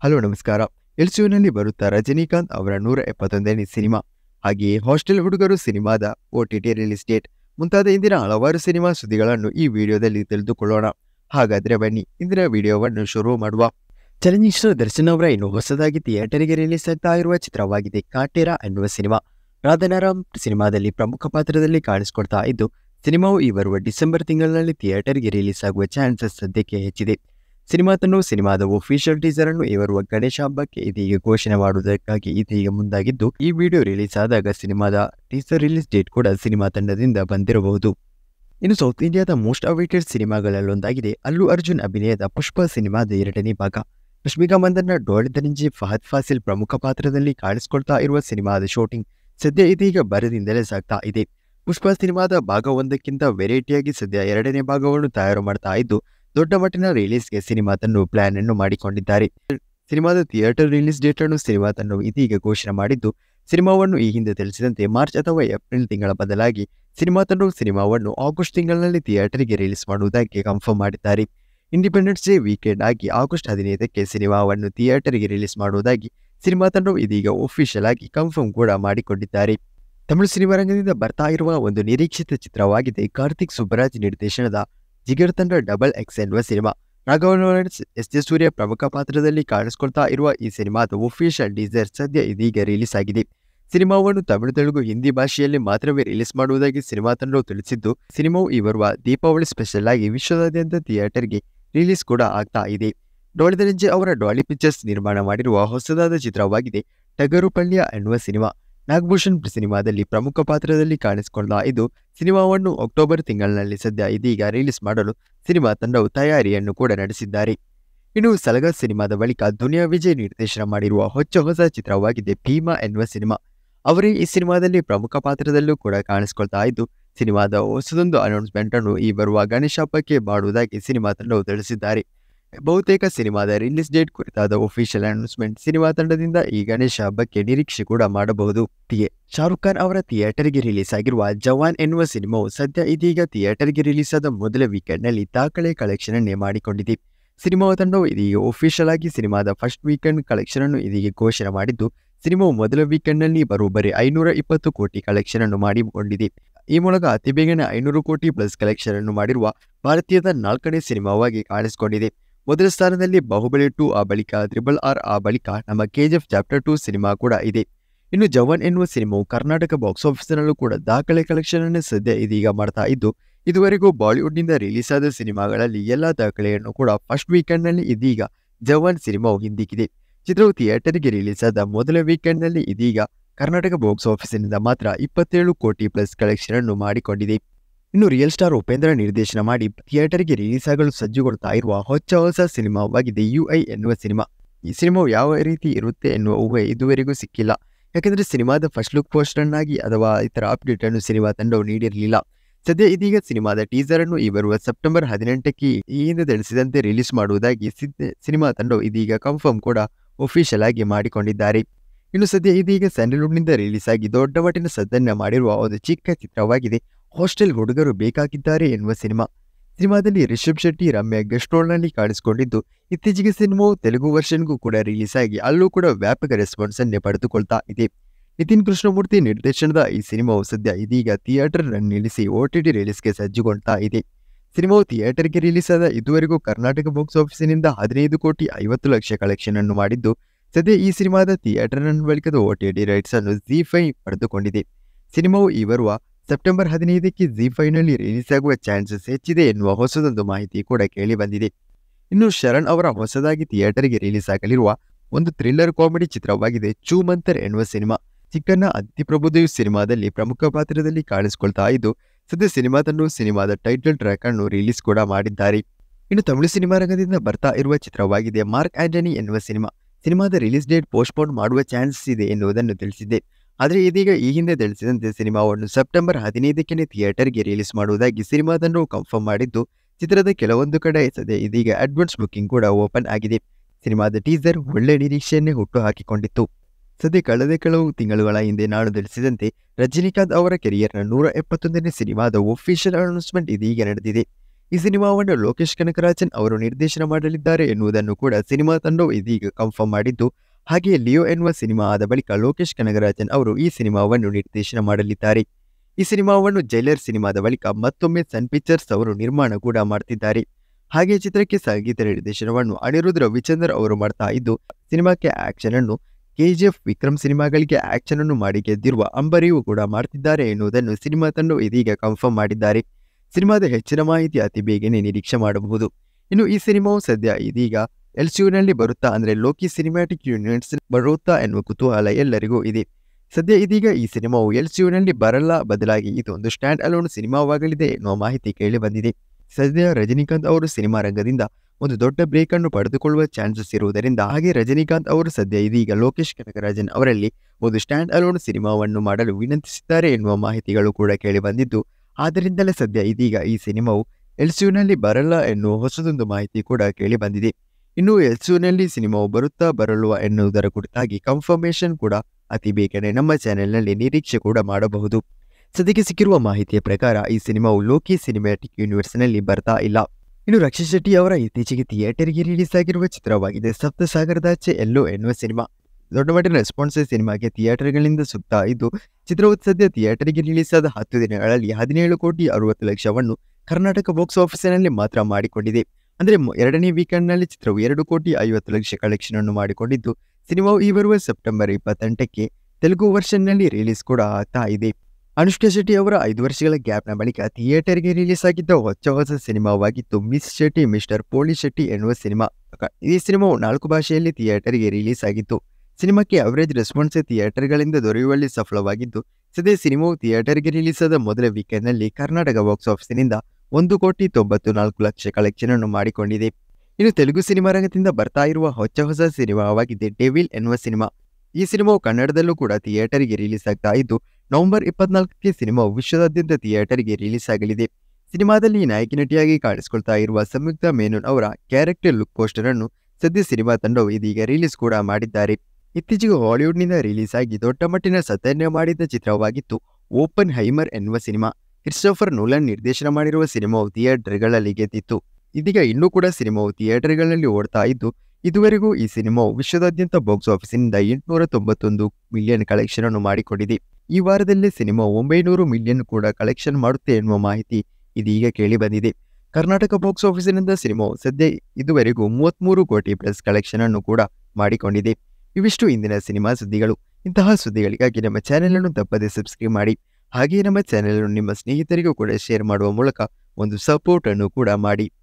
hello ನಮಸ್ಕಾರ ಎಲ್ಸಿಯುನಲ್ಲಿ ಬರುತ್ತಾ ರಜನಿಕಾಂತ್ ಅವರ ನೂರ ಎಪ್ಪತ್ತೊಂದನೇ ಸಿನಿಮಾ ಹಾಗೆಯೇ ಹಾಸ್ಟೆಲ್ ಹುಡುಗರು ಸಿನಿಮಾದ ಓಟಿಟಿ ರಿಲೀಸ್ ಡೇಟ್ ಮುಂತಾದ ಇಂದಿನ ಹಲವಾರು ಸಿನಿಮಾ ಸುದ್ದಿಗಳನ್ನು ಈ ವಿಡಿಯೋದಲ್ಲಿ ತಿಳಿದುಕೊಳ್ಳೋಣ ಹಾಗಾದ್ರೆ ಬನ್ನಿ ಇಂದಿನ ವಿಡಿಯೋವನ್ನು ಶುರು ಮಾಡುವ ಚಲನಚಿತ್ರ ದರ್ಶನ್ ಅವರ ಇನ್ನು ಹೊಸದಾಗಿ ಥಿಯೇಟರ್ಗೆ ರಿಲೀಸ್ ಆಗ್ತಾ ಇರುವ ಚಿತ್ರವಾಗಿದೆ ಕಾಟೇರ ಎನ್ನುವ ಸಿನಿಮಾ ರಾಧನಾರಾಮ್ ಸಿನಿಮಾದಲ್ಲಿ ಪ್ರಮುಖ ಪಾತ್ರದಲ್ಲಿ ಕಾಣಿಸಿಕೊಳ್ತಾ ಇದ್ದು ಸಿನಿಮಾವು ಈ ಬರುವ ಡಿಸೆಂಬರ್ ತಿಂಗಳಿನಲ್ಲಿ ಥಿಯೇಟರ್ಗೆ ರಿಲೀಸ್ ಆಗುವ ಚಾನ್ಸಸ್ ಸದ್ಯಕ್ಕೆ ಹೆಚ್ಚಿದೆ ಸಿನಿಮಾ ತನ್ನು ಸಿನಿಮಾದ ಒಫಿಷಿಯಲ್ ಟೀಸರ್ ಅನ್ನು ಈ ಬರುವ ಗಣೇಶ ಹಬ್ಬಕ್ಕೆ ಇದೀಗ ಘೋಷಣೆ ಮಾಡುವುದಕ್ಕಾಗಿ ಇದೀಗ ಮುಂದಾಗಿದ್ದು ಈ ವಿಡಿಯೋ ರಿಲೀಸ್ ಆದಾಗ ಸಿನಿಮಾದ ಟೀಸರ್ ರಿಲೀಸ್ ಡೇಟ್ ಕೂಡ ಸಿನಿಮಾ ತಂಡದಿಂದ ಬಂದಿರಬಹುದು ಇನ್ನು ಸೌತ್ ಇಂಡಿಯಾದ ಮೋಸ್ಟ್ ಅವೈಟೆಡ್ ಸಿನಿಮಾಗಳಲ್ಲೊಂದಾಗಿದೆ ಅಲ್ಲು ಅರ್ಜುನ್ ಅಭಿನಯದ ಪುಷ್ಪ ಸಿನಿಮಾದ ಎರಡನೇ ಭಾಗ ರಶ್ಮಿಕಾ ಮಂದನ್ನ ಡೋಳಿ ಧನಂಜಿ ಫಹದ್ ಫಾಸಿಲ್ ಪ್ರಮುಖ ಪಾತ್ರದಲ್ಲಿ ಕಾಣಿಸಿಕೊಳ್ತಾ ಇರುವ ಸಿನಿಮಾದ ಶೂಟಿಂಗ್ ಸದ್ಯ ಇದೀಗ ಬರದಿಂದಲೇ ಸಾಗ್ತಾ ಇದೆ ಪುಷ್ಪ ಸಿನಿಮಾದ ಭಾಗ ಒಂದಕ್ಕಿಂತ ವೆರೈಟಿಯಾಗಿ ಸದ್ಯ ಎರಡನೇ ಭಾಗವನ್ನು ತಯಾರು ಮಾಡ್ತಾ ಇದ್ದು ದೊಡ್ಡ ಮಟ್ಟಿನ ರಿಲೀಸ್ಗೆ ಸಿನಿಮಾ ತನ್ನು ಪ್ಲಾನ್ ಅನ್ನು ಮಾಡಿಕೊಂಡಿದ್ದಾರೆ ಸಿನಿಮಾದ ಥಿಯೇಟರ್ ರಿಲೀಸ್ ಡೇಟ್ ಅನ್ನು ಸಿನಿಮಾ ತಂಡವು ಇದೀಗ ಘೋಷಣೆ ಮಾಡಿದ್ದು ಸಿನಿಮಾವನ್ನು ಈ ಹಿಂದೆ ತಿಳಿಸಿದಂತೆ ಮಾರ್ಚ್ ಅಥವಾ ಏಪ್ರಿಲ್ ತಿಂಗಳ ಬದಲಾಗಿ ಸಿನಿಮಾ ತಂಡವು ಸಿನಿಮಾವನ್ನು ಆಗಸ್ಟ್ ತಿಂಗಳಿನಲ್ಲಿ ಥಿಯೇಟರ್ಗೆ ರಿಲೀಸ್ ಮಾಡುವುದಕ್ಕೆ ಕನ್ಫರ್ಮ್ ಮಾಡಿದ್ದಾರೆ ಇಂಡಿಪೆಂಡೆನ್ಸ್ ಡೇ ವೀಕೆಂಡ್ ಆಗಿ ಆಗಸ್ಟ್ ಹದಿನೈದಕ್ಕೆ ಸಿನಿಮಾವನ್ನು ಥಿಯೇಟರ್ಗೆ ರಿಲೀಸ್ ಮಾಡುವುದಾಗಿ ಸಿನಿಮಾ ತಂಡವು ಇದೀಗ ಒಫಿಷಿಯಲ್ ಆಗಿ ಕನ್ಫರ್ಮ್ ಕೂಡ ಮಾಡಿಕೊಂಡಿದ್ದಾರೆ ತಮಿಳು ಸಿನಿಮಾ ರಂಗದಿಂದ ಬರ್ತಾ ಇರುವ ಒಂದು ನಿರೀಕ್ಷಿತ ಚಿತ್ರವಾಗಿದೆ ಕಾರ್ತಿಕ್ ಸುಬ್ಬರಾಜ್ ನಿರ್ದೇಶನದ ಜಿಗರ್ ತಂಡ ಡಬಲ್ ಎಕ್ಸ್ ಎನ್ನುವ cinema Raghavan Lawrence S J Suriya ಪ್ರಮುಖ ಪಾತ್ರದಲ್ಲಿ ಕಾಣಿಸಿಕೊಳ್ತಾ ಇರುವ ಈ ಸಿನಿಮಾದ ಒಫಿಷಿಯಲ್ ಟೀಸರ್ ಸದ್ಯ ಇದೀಗ ರಿಲೀಸ್ ಆಗಿದೆ ಸಿನಿಮಾವನ್ನು ತಮಿಳು ತೆಲುಗು ಹಿಂದಿ ಭಾಷೆಯಲ್ಲಿ ಮಾತ್ರವೇ ರಿಲೀಸ್ ಮಾಡುವುದಾಗಿ ಸಿನಿಮಾ ತಂಡವು ತಿಳಿಸಿದ್ದು ಸಿನಿಮಾವು ಈ ಬರುವ ದೀಪಾವಳಿ ಸ್ಪೆಷಲ್ ಆಗಿ ವಿಶ್ವದಾದ್ಯಂತ ಥಿಯೇಟರ್ಗೆ ರಿಲೀಸ್ ಕೂಡ ಆಗ್ತಾ ಇದೆ ಡಾಲಿ ಧನಂಜಯ್ ಅವರ ಡಾಲಿ ಪಿಕ್ಚರ್ಸ್ ನಿರ್ಮಾಣ ಮಾಡಿರುವ ಹೊಸದಾದ ಚಿತ್ರವಾಗಿದೆ ಟಗರುಪಳ್ಳಿಯ ಎನ್ನುವ ಸಿನಿಮಾ ನಾಗಭೂಷಣ್ ಸಿನಿಮಾದಲ್ಲಿ ಪ್ರಮುಖ ಪಾತ್ರದಲ್ಲಿ ಕಾಣಿಸಿಕೊಂಡ ಇದು ಸಿನಿಮಾವನ್ನು ಅಕ್ಟೋಬರ್ ತಿಂಗಳಿನಲ್ಲಿ ಸದ್ಯ ಇದೀಗ ರಿಲೀಸ್ ಮಾಡಲು ಸಿನಿಮಾ ತಂಡವು ತಯಾರಿಯನ್ನು ಕೂಡ ನಡೆಸಿದ್ದಾರೆ ಇನ್ನು ಸಲಗ ಸಿನಿಮಾದ ಬಳಿಕ ದುನಿಯಾ ವಿಜಯ್ ನಿರ್ದೇಶನ ಮಾಡಿರುವ ಹೊಚ್ಚ ಹೊಸ ಚಿತ್ರವಾಗಿದೆ ಭೀಮಾ ಎನ್ನುವ ಸಿನಿಮಾ ಅವರೇ ಈ ಸಿನಿಮಾದಲ್ಲಿ ಪ್ರಮುಖ ಪಾತ್ರದಲ್ಲೂ ಕೂಡ ಕಾಣಿಸಿಕೊಳ್ತಾ ಇದ್ದು ಸಿನಿಮಾದ ಹೊಸದೊಂದು ಅನೌನ್ಸ್ಮೆಂಟ್ ಅನ್ನು ಈ ಬರುವ ಗಣೇಶ ಹಬ್ಬಕ್ಕೆ ಮಾಡುವುದಾಗಿ ಸಿನಿಮಾ ತಂಡವು ತಿಳಿಸಿದ್ದಾರೆ ಬಹುತೇಕ ಸಿನಿಮಾದ ರಿಲೀಸ್ ಡೇಟ್ ಕುರಿತಾದ ಒಫಿಷಿಯಲ್ ಅನೌನ್ಸ್ಮೆಂಟ್ ಸಿನಿಮಾ ತಂಡದಿಂದ ಈ ಗಣೇಶ ಹಬ್ಬಕ್ಕೆ ನಿರೀಕ್ಷೆ ಕೂಡ ಮಾಡಬಹುದು ಟಿಎ ಶಾರುಖ್ ಖಾನ್ ಅವರ ಥಿಯೇಟರ್ಗೆ ರಿಲೀಸ್ ಆಗಿರುವ ಜವಾನ್ ಎನ್ನುವ ಸಿನಿಮಾವು ಸದ್ಯ ಇದೀಗ ಥಿಯೇಟರ್ಗೆ ರಿಲೀಸ್ ಆದ ಮೊದಲ ವೀಕೆಂಡ್ನಲ್ಲಿ ದಾಖಲೆ ಕಲೆಕ್ಷನ್ ಅನ್ನೇ ಮಾಡಿಕೊಂಡಿದೆ ಸಿನಿಮಾ ತಂಡವು ಇದೀಗ ಒಫಿಷಿಯಲ್ ಆಗಿ ಸಿನಿಮಾದ ಫಸ್ಟ್ ವೀಕೆಂಡ್ ಕಲೆಕ್ಷನ್ ಅನ್ನು ಇದೀಗ ಘೋಷಣೆ ಮಾಡಿದ್ದು ಸಿನಿಮಾವು ಮೊದಲ ವೀಕೆಂಡ್ನಲ್ಲಿ ಬರೋಬ್ಬರಿ ಐನೂರ ಇಪ್ಪತ್ತು ಕೋಟಿ ಕಲೆಕ್ಷನ್ ಅನ್ನು ಮಾಡಿಕೊಂಡಿದೆ ಈ ಮೂಲಕ ಅತಿ ಬೇಗನೆ ಐನೂರು ಕೋಟಿ ಪ್ಲಸ್ ಕಲೆಕ್ಷನ್ ಅನ್ನು ಮಾಡಿರುವ ಭಾರತೀಯದ ನಾಲ್ಕನೇ ಸಿನಿಮಾವಾಗಿ ಕಾಣಿಸಿಕೊಂಡಿದೆ ಮೊದಲ ಸ್ಥಾನದಲ್ಲಿ ಬಾಹುಬಲಿ ಟು ಆ ಬಳಿಕ ತ್ರಿಬಲ್ ಆರ್ ಆ ಬಳಿಕ ನಮ್ಮ ಕೆಜಿಎಫ್ ಚಾಪ್ಟರ್ ಟು ಸಿನಿಮಾ ಕೂಡ ಇದೆ ಇನ್ನು ಜವಾನ್ ಎನ್ನುವ ಸಿನಿಮಾವು ಕರ್ನಾಟಕ ಬಾಕ್ಸ್ ಆಫೀಸ್ನಲ್ಲೂ ಕೂಡ ದಾಖಲೆ ಕಲೆಕ್ಷನ್ ಅನ್ನು ಸದ್ಯ ಇದೀಗ ಮಾಡ್ತಾ ಇದ್ದು ಇದುವರೆಗೂ ಬಾಲಿವುಡ್ನಿಂದ ರಿಲೀಸ್ ಆದ ಸಿನಿಮಾಗಳಲ್ಲಿ ಎಲ್ಲ ದಾಖಲೆಯನ್ನು ಕೂಡ ಫಸ್ಟ್ ವೀಕೆಂಡ್ನಲ್ಲಿ ಇದೀಗ ಜವಾನ್ ಸಿನಿಮಾವು ಹಿಂದಿಕ್ಕಿದೆ ಚಿತ್ರವು ಥಿಯೇಟರ್ಗೆ ರಿಲೀಸ್ ಆದ ಮೊದಲ ವೀಕೆಂಡ್ನಲ್ಲಿ ಇದೀಗ ಕರ್ನಾಟಕ ಬಾಕ್ಸ್ ಆಫೀಸಿನಿಂದ ಮಾತ್ರ ಇಪ್ಪತ್ತೇಳು ಕೋಟಿ ಪ್ಲಸ್ ಕಲೆಕ್ಷನ್ ಅನ್ನು ಮಾಡಿಕೊಂಡಿದೆ ಇನ್ನು ರಿಯಲ್ ಸ್ಟಾರ್ ಉಪೇಂದ್ರ ನಿರ್ದೇಶನ ಮಾಡಿ ಥಿಯೇಟರ್ಗೆ ರಿಲೀಸ್ ಆಗಲು ಸಜ್ಜುಗೊಳ್ತಾ ಇರುವ ಹೊಚ್ಚ ಹೊಸ ಸಿನಿಮಾವಾಗಿದೆ ಯು ಐ ಎನ್ನುವ ಸಿನಿಮಾ ಈ ಸಿನಿಮಾವು ಯಾವ ರೀತಿ ಇರುತ್ತೆ ಎನ್ನುವ ಊಹೆ ಇದುವರೆಗೂ ಸಿಕ್ಕಿಲ್ಲ ಯಾಕೆಂದರೆ ಸಿನಿಮಾದ ಫಸ್ಟ್ ಲುಕ್ ಪೋಸ್ಟರ್ ಆಗಿ ಅಥವಾ ಇತರ ಅಪ್ಡೇಟ್ ಅನ್ನು ಸಿನಿಮಾ ತಂಡವು ನೀಡಿರಲಿಲ್ಲ ಸದ್ಯ ಇದೀಗ ಸಿನಿಮಾದ ಟೀಸರ್ ಅನ್ನು ಈ ಬರುವ ಸೆಪ್ಟೆಂಬರ್ ಹದಿನೆಂಟಕ್ಕೆ ಈ ಹಿಂದೆ ತಿಳಿಸಿದಂತೆ ರಿಲೀಸ್ ಮಾಡುವುದಾಗಿ ಸಿನಿಮಾ ತಂಡವು ಇದೀಗ ಕನ್ಫರ್ಮ್ ಕೂಡ ಒಫಿಷಿಯಲ್ ಆಗಿ ಮಾಡಿಕೊಂಡಿದ್ದಾರೆ ಇನ್ನು ಸದ್ಯ ಇದೀಗ ಸ್ಯಾಂಡಲ್ವುಡ್ನಿಂದ ರಿಲೀಸ್ ಆಗಿ ದೊಡ್ಡ ಮಟ್ಟಿನ ಸದ್ದನ್ನ ಮಾಡಿರುವ ಒಂದು ಚಿಕ್ಕ ಚಿತ್ರವಾಗಿದೆ ಹಾಸ್ಟೆಲ್ ಹುಡುಗರು ಬೇಕಾಗಿದ್ದಾರೆ ಎನ್ನುವ ಸಿನಿಮಾ ಸಿನಿಮಾದಲ್ಲಿ ರಿಷಬ್ ಶೆಟ್ಟಿ ರಮ್ಯಾ ಗೆಸ್ಟ್ ರೋಲ್ನಲ್ಲಿ ಕಾಣಿಸಿಕೊಂಡಿದ್ದು ಇತ್ತೀಚೆಗೆ ಸಿನಿಮಾವು ತೆಲುಗು ವರ್ಷನ್ಗೂ ಕೂಡ ರಿಲೀಸ್ ಆಗಿ ಅಲ್ಲೂ ಕೂಡ ವ್ಯಾಪಕ ರೆಸ್ಪಾನ್ಸ್ ಅನ್ನೇ ಪಡೆದುಕೊಳ್ತಾ ಇದೆ ನಿತಿನ್ ಕೃಷ್ಣಮೂರ್ತಿ ನಿರ್ದೇಶನದ ಈ ಸಿನಿಮಾವು ಸದ್ಯ ಇದೀಗ ಥಿಯೇಟರ್ ನಿಲ್ಲಿಸಿ ಓಟಿಟಿ ರಿಲೀಸ್ಗೆ ಸಜ್ಜುಗೊಳ್ತಾ ಇದೆ ಸಿನಿಮಾವು ಥಿಯೇಟರ್ಗೆ ರಿಲೀಸ್ ಆದ ಇದುವರೆಗೂ ಕರ್ನಾಟಕ ಬಾಕ್ಸ್ ಆಫೀಸಿನಿಂದ ಹದಿನೈದು ಕೋಟಿ ಐವತ್ತು ಲಕ್ಷ ಕಲೆಕ್ಷನ್ ಅನ್ನು ಮಾಡಿದ್ದು ಸದ್ಯ ಈ ಸಿನಿಮಾದ ಥಿಯೇಟರ್ ಬಳಿಕದ ಓಟಿಟಿ ರೈಟ್ಸ್ ಅನ್ನು ಜಿ ಫೈ ಪಡೆದುಕೊಂಡಿದೆ ಸಿನಿಮಾವು ಈ ಬರುವ ಸೆಪ್ಟೆಂಬರ್ ಹದಿನೈದಕ್ಕೆ ಜಿ ಫೈನಲ್ಲಿ ರಿಲೀಸ್ ಆಗುವ ಚಾನ್ಸಸ್ ಹೆಚ್ಚಿದೆ ಎನ್ನುವ ಹೊಸದೊಂದು ಮಾಹಿತಿ ಕೂಡ ಕೇಳಿ ಬಂದಿದೆ ಇನ್ನು ಶರಣ್ ಅವರ ಹೊಸದಾಗಿ ಥಿಯೇಟರ್ಗೆ ರಿಲೀಸ್ ಆಗಲಿರುವ ಒಂದು ಥ್ರಿಲ್ಲರ್ ಕಾಮಿಡಿ ಚಿತ್ರವಾಗಿದೆ ಚೂಮಂತರ್ ಎನ್ನುವ ಸಿನಿಮಾ ಚಿಕ್ಕನ್ನ ಅತಿಪ್ರಭುದೇವ್ ಸಿನಿಮಾದಲ್ಲಿ ಪ್ರಮುಖ ಪಾತ್ರದಲ್ಲಿ ಕಾಣಿಸಿಕೊಳ್ತಾ ಇದ್ದು ಸದ್ಯ ಸಿನಿಮಾ ತಂಡವು ಸಿನಿಮಾದ ಟೈಟಲ್ ಟ್ರ್ಯಾಕ್ ಅನ್ನು ರಿಲೀಸ್ ಕೂಡ ಮಾಡಿದ್ದಾರೆ ಇನ್ನು ತಮಿಳು ಸಿನಿಮಾ ರಂಗದಿಂದ ಬರ್ತಾ ಇರುವ ಚಿತ್ರವಾಗಿದೆ ಮಾರ್ಕ್ ಆಂಟನಿ ಎನ್ನುವ ಸಿನಿಮಾ ಸಿನಿಮಾದ ರಿಲೀಸ್ ಡೇಟ್ ಪೋಸ್ಟ್ಪೋನ್ ಮಾಡುವ ಚಾನ್ಸಸ್ ಇದೆ ಎನ್ನುವುದನ್ನು ತಿಳಿಸಿದೆ ಆದರೆ ಇದೀಗ ಈ ಹಿಂದೆ ತಿಳಿಸಿದಂತೆ ಸಿನಿಮಾವನ್ನು ಸೆಪ್ಟೆಂಬರ್ ಹದಿನೈದಕ್ಕೆ ಥಿಯೇಟರ್ಗೆ ರಿಲೀಸ್ ಮಾಡುವುದಾಗಿ ಸಿನಿಮಾ ತಂಡವು ಕನ್ಫರ್ಮ್ ಮಾಡಿದ್ದು ಚಿತ್ರದ ಕೆಲವೊಂದು ಕಡೆ ಸದ್ಯ ಇದೀಗ ಅಡ್ವಾನ್ಸ್ ಬುಕಿಂಗ್ ಕೂಡ ಓಪನ್ ಆಗಿದೆ ಸಿನಿಮಾದ ಟೀಸರ್ ಒಳ್ಳೆ ನಿರೀಕ್ಷೆಯನ್ನೇ ಹುಟ್ಟು ಹಾಕಿಕೊಂಡಿತ್ತು ಸದ್ಯ ಕಳೆದ ಕೆಲವು ತಿಂಗಳುಗಳ ಹಿಂದೆ ನಾನು ತಿಳಿಸಿದಂತೆ ರಜನಿಕಾಂತ್ ಅವರ ಕೆರಿಯರ್ನ ನೂರ ಎಪ್ಪತ್ತೊಂದನೇ ಸಿನಿಮಾದ ಒಫಿಷಿಯಲ್ ಅನೌನ್ಸ್ಮೆಂಟ್ ಇದೀಗ ನಡೆದಿದೆ ಈ ಸಿನಿಮಾವನ್ನು ಲೋಕೇಶ್ ಕನಕರಾಜನ್ ಅವರು ನಿರ್ದೇಶನ ಮಾಡಲಿದ್ದಾರೆ ಎನ್ನುವುದನ್ನು ಕೂಡ ಸಿನಿಮಾ ತಂಡವು ಇದೀಗ ಕನ್ಫರ್ಮ್ ಮಾಡಿದ್ದು ಹಾಗೆಯೇ ಲಿಯೋ ಎನ್ನುವ ಸಿನಿಮಾ ಆದ ಬಳಿಕ ಲೋಕೇಶ್ ಕನಗರಾಜನ್ ಅವರು ಈ ಸಿನಿಮಾವನ್ನು ನಿರ್ದೇಶನ ಮಾಡಲಿದ್ದಾರೆ ಈ ಸಿನಿಮಾವನ್ನು ಜೈಲರ್ ಸಿನಿಮಾದ ಬಳಿಕ ಮತ್ತೊಮ್ಮೆ ಸನ್ ಪಿಕ್ಚರ್ಸ್ ಅವರು ನಿರ್ಮಾಣ ಕೂಡ ಮಾಡ್ತಿದ್ದಾರೆ ಹಾಗೆ ಚಿತ್ರಕ್ಕೆ ಸಂಗೀತ ನಿರ್ದೇಶನವನ್ನು ಅನಿರುದ್ಧ ರವಿಚಂದರ್ ಅವರು ಮಾಡ್ತಾ ಇದ್ದು ಸಿನಿಮಾಕ್ಕೆ ಆಕ್ಷನ್ ಅನ್ನು ಕೆಜಿಎಫ್ ವಿಕ್ರಮ್ ಸಿನಿಮಾಗಳಿಗೆ ಆಕ್ಷನ್ ಅನ್ನು ಮಾಡಿ ಗೆದ್ದಿರುವ ಅಂಬರಿಯು ಕೂಡ ಮಾಡ್ತಿದ್ದಾರೆ ಎನ್ನುವುದನ್ನು ಸಿನಿಮಾ ತಂಡವು ಇದೀಗ ಕನ್ಫರ್ಮ್ ಮಾಡಿದ್ದಾರೆ ಸಿನಿಮಾದ ಹೆಚ್ಚಿನ ಮಾಹಿತಿ ಅತಿ ಬೇಗನೆ ನಿರೀಕ್ಷೆ ಮಾಡಬಹುದು ಇನ್ನು ಈ ಸಿನಿಮಾವು ಸದ್ಯ ಇದೀಗ ಎಲ್ಸಿಯುನಲ್ಲಿ ಬರುತ್ತಾ ಅಂದ್ರೆ ಲೋಕಿ ಸಿನಿಮ್ಯಾಟಿಕ್ ಯೂನಿಟ್ಸ್ ಬರುತ್ತಾ ಎನ್ನುವ ಕುತೂಹಲ ಎಲ್ಲರಿಗೂ ಇದೆ ಸದ್ಯ ಇದೀಗ ಈ ಸಿನಿಮಾವು ಎಲ್ಸಿಯುನಲ್ಲಿ ಬರಲ್ಲ ಬದಲಾಗಿ ಇದೊಂದು ಸ್ಟ್ಯಾಂಡ್ ಅಲೋನ್ ಸಿನಿಮಾವಾಗಲಿದೆ ಎನ್ನುವ ಮಾಹಿತಿ ಕೇಳಿ ಬಂದಿದೆ ಸದ್ಯ ರಜನಿಕಾಂತ್ ಅವರು ಸಿನಿಮಾ ರಂಗದಿಂದ ಒಂದು ದೊಡ್ಡ ಬ್ರೇಕ್ ಅನ್ನು ಪಡೆದುಕೊಳ್ಳುವ ಚಾನ್ಸಸ್ ಇರುವುದರಿಂದ ಹಾಗೆ ರಜನಿಕಾಂತ್ ಅವರು ಸದ್ಯ ಇದೀಗ ಲೋಕೇಶ್ ಕನಕರಾಜನ್ ಅವರಲ್ಲಿ ಒಂದು ಸ್ಟ್ಯಾಂಡ್ ಅಲೋನ್ ಸಿನಿಮಾವನ್ನು ಮಾಡಲು ವಿನಂತಿಸಿದ್ದಾರೆ ಎನ್ನುವ ಮಾಹಿತಿಗಳು ಕೂಡ ಕೇಳಿ ಬಂದಿದ್ದು ಆದ್ದರಿಂದಲೇ ಸದ್ಯ ಇದೀಗ ಈ ಸಿನಿಮಾವು ಎಲ್ಸಿಯುನಲ್ಲಿ ಬರಲ್ಲ ಎನ್ನುವ ಹೊಸದೊಂದು ಮಾಹಿತಿ ಕೂಡ ಕೇಳಿ ಬಂದಿದೆ ಇನ್ನು ಎಲ್ಸಿಯುನಲ್ಲಿ ಸಿನಿಮಾವು ಬರುತ್ತಾ ಬರಲ್ವಾ ಎನ್ನುವುದರ ಕುರಿತಾಗಿ ಕನ್ಫರ್ಮೇಷನ್ ಕೂಡ ಅತಿ ಬೇಗನೆ ನಮ್ಮ ಚಾನೆಲ್ನಲ್ಲಿ ನಿರೀಕ್ಷೆ ಕೂಡ ಮಾಡಬಹುದು ಸದ್ಯಕ್ಕೆ ಸಿಕ್ಕಿರುವ ಮಾಹಿತಿಯ ಪ್ರಕಾರ ಈ ಸಿನಿಮಾವು ಲೋಕಿ ಸಿನಿಮ್ಯಾಟಿಕ್ ಯೂನಿವರ್ಸ್ನಲ್ಲಿ ಬರ್ತಾ ಇಲ್ಲ ಇನ್ನು ರಕ್ಷಿತ್ ಶೆಟ್ಟಿ ಅವರ ಇತ್ತೀಚೆಗೆ ಥಿಯೇಟರ್ಗೆ ರಿಲೀಸ್ ಆಗಿರುವ ಚಿತ್ರವಾಗಿದೆ ಸಪ್ತಸಾಗರದಾಚೆ ಎಲ್ಲೋ ಎನ್ನುವ ಸಿನಿಮಾ ದೊಡ್ಡ ಮಟ್ಟಿನ ರೆಸ್ಪಾನ್ಸ್ ಸಿನಿಮಾಗೆ ಥಿಯೇಟರ್ಗಳಿಂದ ಸುತ್ತಾ ಇದ್ದು ಚಿತ್ರವು ಸದ್ಯ ಥಿಯೇಟರ್ಗೆ ರಿಲೀಸ್ ಆದ ಹತ್ತು ದಿನಗಳಲ್ಲಿ ಹದಿನೇಳು ಕೋಟಿ ಅರವತ್ತು ಲಕ್ಷವನ್ನು ಕರ್ನಾಟಕ ಬಾಕ್ಸ್ ಆಫೀಸಿನಲ್ಲಿ ಮಾತ್ರ ಮಾಡಿಕೊಂಡಿದೆ ಅಂದ್ರೆ ಮೊ- ಎರಡನೇ ವೀಕೆಂಡ್ನಲ್ಲಿ ಚಿತ್ರವು ಎರಡು ಕೋಟಿ ಐವತ್ತು ಲಕ್ಷ ಕಲೆಕ್ಷನ್ ಅನ್ನು ಮಾಡಿಕೊಂಡಿದ್ದು ಸಿನಿಮಾವು ಈ ಬರುವ ಸೆಪ್ಟೆಂಬರ್ ಇಪ್ಪತ್ತೆಂಟಕ್ಕೆ ತೆಲುಗು ವರ್ಷನ್ನಲ್ಲಿ ರಿಲೀಸ್ ಕೂಡ ಆಗ್ತಾ ಇದೆ ಅನುಷ್ಕಾ ಶೆಟ್ಟಿ ಅವರ ಐದು ವರ್ಷಗಳ ಗ್ಯಾಪ್ನ ಬಳಿಕ ಥಿಯೇಟರ್ಗೆ ರಿಲೀಸ್ ಆಗಿದ್ದ ಹೊಸ ಹೊಸ ಸಿನಿಮಾವಾಗಿತ್ತು ಮಿಸ್ ಶೆಟ್ಟಿ ಮಿಸ್ಟರ್ ಪೋಲಿ ಶೆಟ್ಟಿ ಎನ್ನುವ ಸಿನಿಮಾ ಈ ಸಿನಿಮಾವು ನಾಲ್ಕು ಭಾಷೆಯಲ್ಲಿ ಥಿಯೇಟರ್ಗೆ ರಿಲೀಸ್ ಆಗಿತ್ತು ಸಿನಿಮಾಕ್ಕೆ ಅವರೇಜ್ ರೆಸ್ಪಾನ್ಸ್ ಥಿಯೇಟರ್ಗಳಿಂದ ದೊರೆಯುವಲ್ಲಿ ಸಫಲವಾಗಿದ್ದು ಸದ್ಯ ಸಿನಿಮಾವು ಥಿಯೇಟರ್ಗೆ ರಿಲೀಸ್ ಆದ ಮೊದಲ ವೀಕೆಂಡ್ನಲ್ಲಿ ಕರ್ನಾಟಕ ಬಾಕ್ಸ್ ಆಫೀಸಿನಿಂದ ಒಂದು ಕೋಟಿ ತೊಂಬತ್ತು ನಾಲ್ಕು ಲಕ್ಷ ಕಲೆಕ್ಷನ್ ಅನ್ನು ಮಾಡಿಕೊಂಡಿದೆ ಇನ್ನು ತೆಲುಗು ಸಿನಿಮಾ ರಂಗದಿಂದ ಬರ್ತಾ ಇರುವ ಹೊಸ ಹೊಸ ಸಿನಿಮಾವಾಗಿದೆ ಡೆವಿಲ್ ಎನ್ನುವ ಸಿನಿಮಾ ಈ ಸಿನಿಮಾವು ಕನ್ನಡದಲ್ಲೂ ಕೂಡ ಥಿಯೇಟರ್ಗೆ ರಿಲೀಸ್ ಆಗ್ತಾ ಇದ್ದು ನವೆಂಬರ್ ಇಪ್ಪತ್ನಾಲ್ಕಕ್ಕೆ ಸಿನಿಮಾವು ವಿಶ್ವದಾದ್ಯಂತ ಥಿಯೇಟರ್ಗೆ ರಿಲೀಸ್ ಆಗಲಿದೆ ಸಿನಿಮಾದಲ್ಲಿ ನಾಯಕಿ ನಟಿಯಾಗಿ ಕಾಣಿಸಿಕೊಳ್ತಾ ಇರುವ ಸಂಯುಕ್ತ ಮೇನನ್ ಅವರ ಕ್ಯಾರೆಕ್ಟರ್ ಲುಕ್ ಪೋಸ್ಟರ್ ಅನ್ನು ಸದ್ಯ ಸಿನಿಮಾ ತಂಡವು ಇದೀಗ ರಿಲೀಸ್ ಕೂಡ ಮಾಡಿದ್ದಾರೆ ಇತ್ತೀಚೆಗೆ ಹಾಲಿವುಡ್ನಿಂದ ರಿಲೀಸ್ ಆಗಿ ದೊಡ್ಡ ಮಟ್ಟಿನ ಸತನ್ಯ ಮಾಡಿದ ಚಿತ್ರವಾಗಿತ್ತು ಓಪನ್ ಹೈಮರ್ ಎನ್ನುವ ಸಿನಿಮಾ ಕ್ರಿಸ್ಟೋಫರ್ ನೋಲನ್ ನಿರ್ದೇಶನ ಮಾಡಿರುವ ಸಿನಿಮಾವು ಥಿಯೇಟರ್ಗಳಲ್ಲಿ ಗೆದ್ದಿತ್ತು ಇದೀಗ ಇನ್ನೂ ಕೂಡ ಸಿನಿಮಾವು ಥಿಯೇಟರ್ಗಳಲ್ಲಿ ಓಡ್ತಾ ಇದ್ದು ಇದುವರೆಗೂ ಈ ಸಿನಿಮಾವು ವಿಶ್ವದಾದ್ಯಂತ ಬಾಕ್ಸ್ ಆಫೀಸಿನಿಂದ ಎಂಟುನೂರ ತೊಂಬತ್ತೊಂದು ಮಿಲಿಯನ್ ಕಲೆಕ್ಷನ್ ಅನ್ನು ಮಾಡಿಕೊಂಡಿದೆ ಈ ವಾರದಲ್ಲೇ ಸಿನಿಮಾ ಒಂಬೈನೂರು ಮಿಲಿಯನ್ ಕೂಡ ಕಲೆಕ್ಷನ್ ಮಾಡುತ್ತೆ ಎನ್ನುವ ಮಾಹಿತಿ ಇದೀಗ ಕೇಳಿ ಬಂದಿದೆ ಕರ್ನಾಟಕ ಬಾಕ್ಸ್ ಆಫೀಸಿನಿಂದ ಸಿನಿಮಾವು ಸದ್ಯ ಇದುವರೆಗೂ ಮೂವತ್ತ್ಮೂರು ಕೋಟಿ ಪ್ಲಸ್ ಕಲೆಕ್ಷನ್ ಅನ್ನು ಕೂಡ ಮಾಡಿಕೊಂಡಿದೆ ಇವಿಷ್ಟು ಇಂದಿನ ಸಿನಿಮಾ ಸುದ್ದಿಗಳು ಇಂತಹ ಸುದ್ದಿಗಳಿಗಾಗಿ ನಮ್ಮ ಚಾನೆಲ್ ಅನ್ನು ತಪ್ಪದೆ ಸಬ್ಸ್ಕ್ರೈಬ್ ಮಾಡಿ ಹಾಗೆಯೇ ನಮ್ಮ ಚಾನೆಲ್ ಅನ್ನು ನಿಮ್ಮ ಸ್ನೇಹಿತರಿಗೂ ಕೂಡ ಶೇರ್ ಮಾಡುವ ಮೂಲಕ ಒಂದು ಸಪೋರ್ಟ್ ಅನ್ನು ಕೂಡ ಮಾಡಿ